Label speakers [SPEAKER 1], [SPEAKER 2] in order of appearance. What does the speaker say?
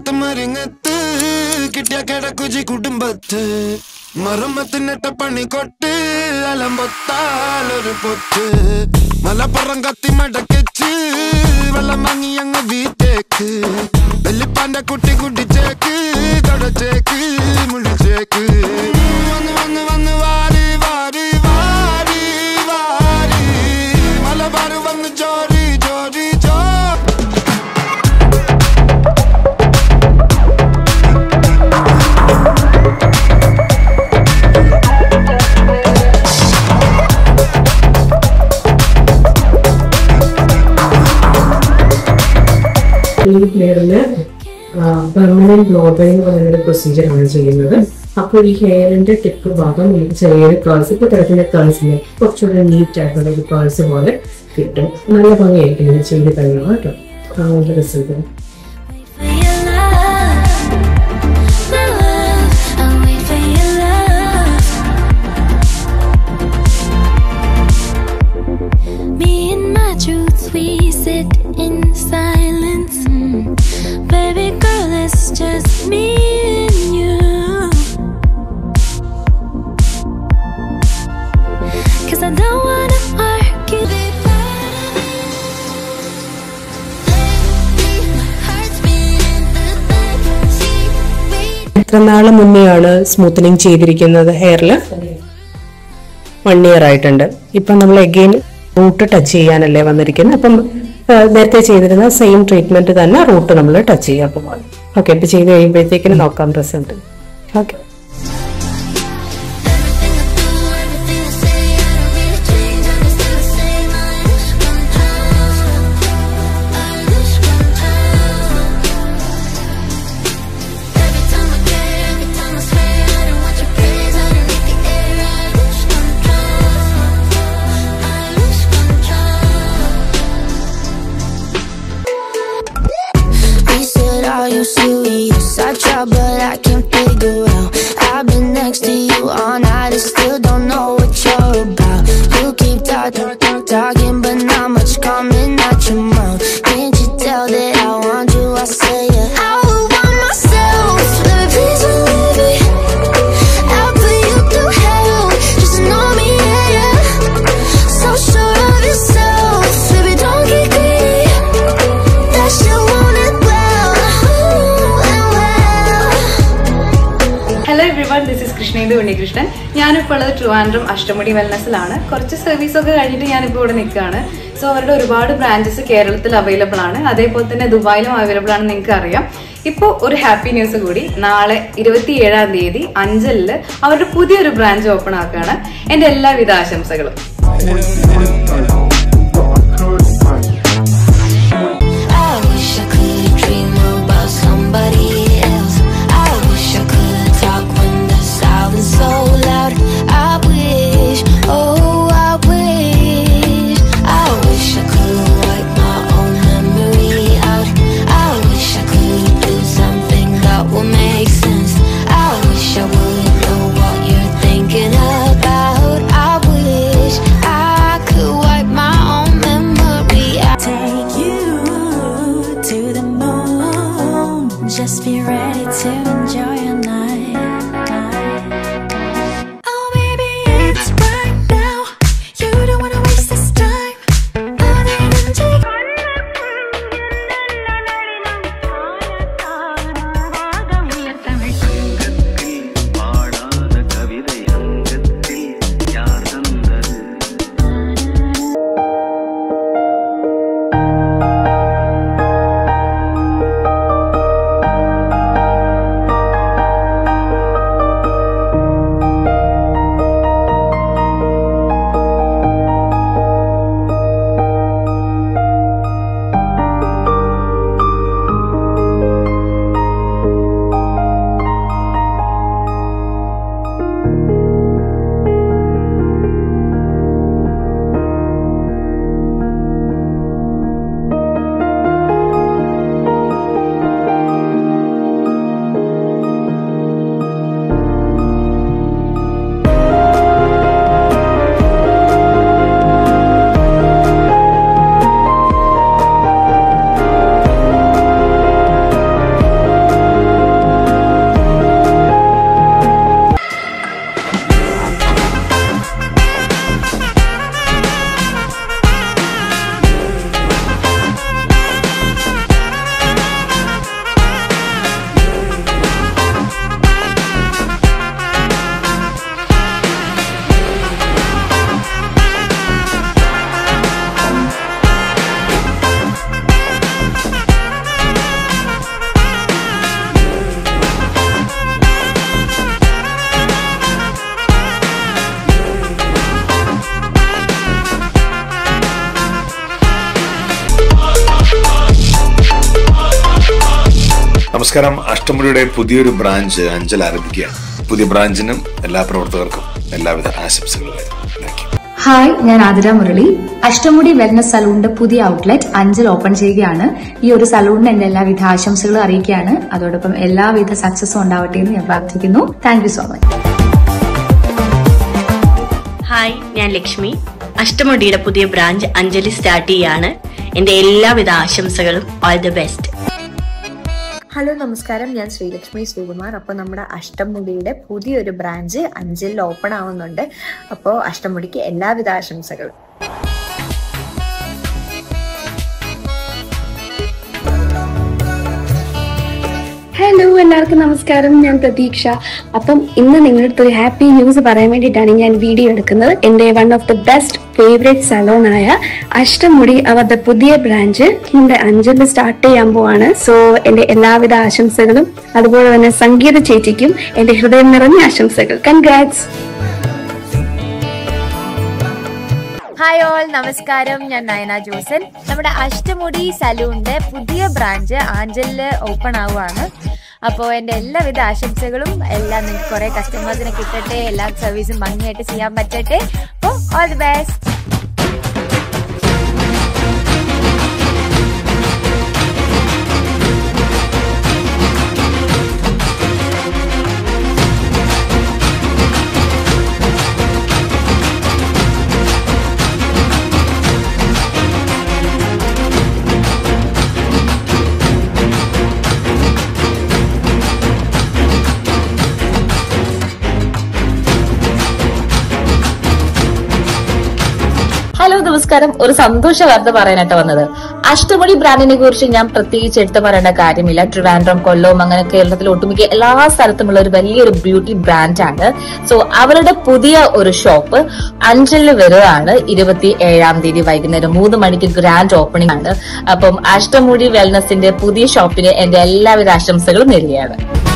[SPEAKER 1] മരങ്ങത്ത് മരങ്ങത്ത് കിട്ടിയ കിടക്കുജി കുടുംബത്ത് മറമ്മത്തിനിട്ട പണി കൊട്ട് അലമ്പൊത്താലൊരു പൊത്ത് മലപ്പുറം കത്തി മടക്കിച്ച് വെള്ളം വാങ്ങി അങ്ങ് വീട്ടേക്ക് വെല്ലിപ്പാന്റെ കുട്ടി കുടിച്ചേക്ക് തുടച്ചേക്ക് മുടിച്ചേക്ക് വന്ന് വന്ന് വന്ന് വാരി വാരി വാരി വാരി മലബാർ വന്ന് ജോറി ജോറി ജോ
[SPEAKER 2] ഈ ഹെയറിന് പെർമനന്റ് ഗ്ലോബൽ എന്ന് പറയുന്ന പ്രൊസീജിയർ ആണ് ചെയ്യുന്നത് അപ്പോൾ ഈ ഹെയറിന്റെ ടിപ്പ് ഭാഗം നമുക്ക് ചെറിയൊരു കേൾസ് ഇപ്പൊ തരത്തിന്റെ കേൾസിന് കുറച്ചുകൂടെ നീറ്റ് ആയിട്ടുള്ള ഒരു കേൾസ് പോലെ കിട്ടും നല്ല ഭംഗിയായിരിക്കും ഇത് ചെയ്ത് കഴിയുമ്പോൾ കേട്ടോ ആ result
[SPEAKER 3] For your love, my love, I'll wait for your love. Me and my truth, we sit in silence. Baby girl, it's just me and you. Cause I don't wanna argue.
[SPEAKER 2] എത്ര നാള് മുന്നെയാണ് smoothening ചെയ്തിരിക്കുന്നത് ഹെയറിൽ one year ആയിട്ടുണ്ട് ഇപ്പം നമ്മൾ again root touch ചെയ്യാനല്ലേ വന്നിരിക്കുന്നത് അപ്പം ആ, നേരത്തെ ചെയ്തിരുന്ന സെയിം ട്രീറ്റ്മെന്റ് തന്നെ റൂട്ട് നമ്മൾ ടച്ച് ചെയ്യാൻ പോകാം ഓക്കെ ഇപ്പം ചെയ്ത് കഴിയുമ്പോഴത്തേക്കിന് നോക്കാം result okay
[SPEAKER 3] We said, Are you serious? I try, but I can't figure out. I've been next to you all night and still don't know what you're about. You keep talking, talking, but not much coming out your mouth. Can't you tell that I want you? I say it. I would want myself. Let me please believe me. I'll put you through hell. Just to know me, yeah, yeah. So sure of yourself, baby, don't get greedy. That you want it well, ooh, and well.
[SPEAKER 4] Hello everyone this is Krishnendu Unnikrishnan ഞാനിപ്പോൾ ഉള്ളത് ട്രിവാൻഡ്രം അഷ്ടമുടി വെൽനസ്സിലാണ് കുറച്ച് service ഒക്കെ കഴിഞ്ഞിട്ട് ഞാനിപ്പോൾ ഇവിടെ നിൽക്കുകയാണ് so അവരുടെ ഒരുപാട് ബ്രാഞ്ചസ് കേരളത്തിൽ അവൈലബിൾ ആണ് അതേപോലെ തന്നെ ദുബായിലും അവൈലബിൾ ആണെന്ന് നിങ്ങൾക്ക് അറിയാം ഇപ്പോൾ ഒരു ഹാപ്പി ന്യൂസ് കൂടി നാളെ ഇരുപത്തി ഏഴാം തീയതി അഞ്ചലില് അവരുടെ പുതിയൊരു ബ്രാഞ്ച് ഓപ്പൺ ആക്കുകയാണ് എൻ്റെ എല്ലാവിധ ആശംസകളും
[SPEAKER 3] I wish I could dream about somebody else. I wish I could talk when the silence so loud. I wish, oh, I wish. I wish I could wipe my own memory out. I wish I could do something that will make sense. I wish I would know what you're thinking about. I wish I could wipe my own memory out.
[SPEAKER 5] Take you to the moon. Just be ready to enjoy your night. Oh, baby, it's right now. You don't wanna waste this time. Other than take.
[SPEAKER 6] பாடாத கவிதை அங்கத்தில் யார் தந்தது
[SPEAKER 3] I
[SPEAKER 7] നമസ്കാരം അഷ്ടമുടിയുടെ പുതിയൊരു branch Anchal ആരംഭിക്കുകയാണ് പുതിയ ബ്രാഞ്ചിനും എല്ലാ പ്രവർത്തകർക്കും എല്ലാവിധ ആശംസകളും താങ്ക് യു
[SPEAKER 8] ഹായ് ഞാൻ ആതിര മുരളി അഷ്ടമുടി വെൽനസ് സലൂണിന്റെ പുതിയ ഔട്ട്ലെറ്റ് അഞ്ചൽ ഓപ്പൺ ചെയ്യുകയാണ് ഈ ഒരു സലൂണിന് എന്റെ എല്ലാവിധ ആശംസകളും അറിയിക്കുകയാണ് അതോടൊപ്പം എല്ലാവിധ സക്സസും ഉണ്ടാവട്ടെ എന്ന് ഞാൻ പ്രാർത്ഥിക്കുന്നു thank you so much
[SPEAKER 9] hi ഞാൻ ലക്ഷ്മി അഷ്ടമുടിയുടെ പുതിയ ബ്രാഞ്ച് അഞ്ജലി സ്റ്റാർട്ട് ചെയ്യാണ് എന്റെ എല്ലാവിധ ആശംസകളും ഓൾ ദി ബെസ്റ്റ്
[SPEAKER 10] ഹലോ നമസ്കാരം ഞാൻ ശ്രീലക്ഷ്മി ശ്രീകുമാർ അപ്പോൾ നമ്മുടെ അഷ്ടമുടിയുടെ പുതിയൊരു ബ്രാഞ്ച് അഞ്ചലിൽ ഓപ്പൺ ആവുന്നുണ്ട് അപ്പോൾ അഷ്ടമുടിക്ക് എല്ലാവിധ ആശംസകളും
[SPEAKER 11] ഹലോ എല്ലാവർക്കും നമസ്കാരം ഞാൻ പ്രതീക്ഷ അപ്പം ഇന്ന് നിങ്ങളുടെ അടുത്ത് ഒരു ഹാപ്പി ന്യൂസ് പറയാൻ വേണ്ടിയിട്ടാണ് ഞാൻ വീഡിയോ എടുക്കുന്നത് എൻ്റെ one of the best favourite salon ആയ അഷ്ടമുടി അവരുടെ പുതിയ ബ്രാഞ്ച് നമ്മുടെ അഞ്ചലിൽ സ്റ്റാർട്ട് ചെയ്യാൻ പോവാണ് സോ എൻ്റെ എല്ലാവിധ ആശംസകളും അതുപോലെ തന്നെ സംഗീത ചേച്ചിക്കും എൻ്റെ ഹൃദയം നിറഞ്ഞ ആശംസകൾ കൺഗ്രാറ്റ്സ്
[SPEAKER 12] ഹായ് ഓൾ നമസ്കാരം ഞാൻ നയന ജോസൻ നമ്മുടെ അഷ്ടമുടി സലൂണിന്റെ പുതിയ ബ്രാഞ്ച് ആഞ്ചലില് ഓപ്പൺ ആവുകയാണ് അപ്പോൾ എൻ്റെ എല്ലാവിധ ആശംസകളും എല്ലാം നിങ്ങൾക്ക് കുറേ കസ്റ്റമേഴ്സിനെ കിട്ടട്ടെ എല്ലാ സർവീസും ഭംഗിയായിട്ട് ചെയ്യാൻ പറ്റട്ടെ അപ്പോൾ ഓൾ ദി ബെസ്റ്റ്
[SPEAKER 13] ഹലോ നമസ്കാരം ഒരു സന്തോഷ വാർത്ത പറയാനായിട്ട് വന്നത് അഷ്ടമുടി ബ്രാൻഡിനെ കുറിച്ച് ഞാൻ പ്രത്യേകിച്ച് എടുത്തു പറയേണ്ട കാര്യമില്ല ട്രിവാൻഡ്രം കൊല്ലവും അങ്ങനെ കേരളത്തിലെ ഒട്ടുമിക്ക എല്ലാ സ്ഥലത്തുമുള്ള ഒരു വലിയൊരു ബ്യൂട്ടി ബ്രാൻഡാണ് സോ അവരുടെ പുതിയ ഒരു ഷോപ്പ് അഞ്ചലിൽ വരുവാണ് ഇരുപത്തി ഏഴാം തീയതി വൈകുന്നേരം മൂന്ന് മണിക്ക് ഗ്രാൻഡ് ഓപ്പണിംഗ് ആണ് അപ്പം അഷ്ടമുടി വെൽനസിന്റെ പുതിയ ഷോപ്പിന് എന്റെ എല്ലാവിധ ആശംസകളും നേരുകയാണ്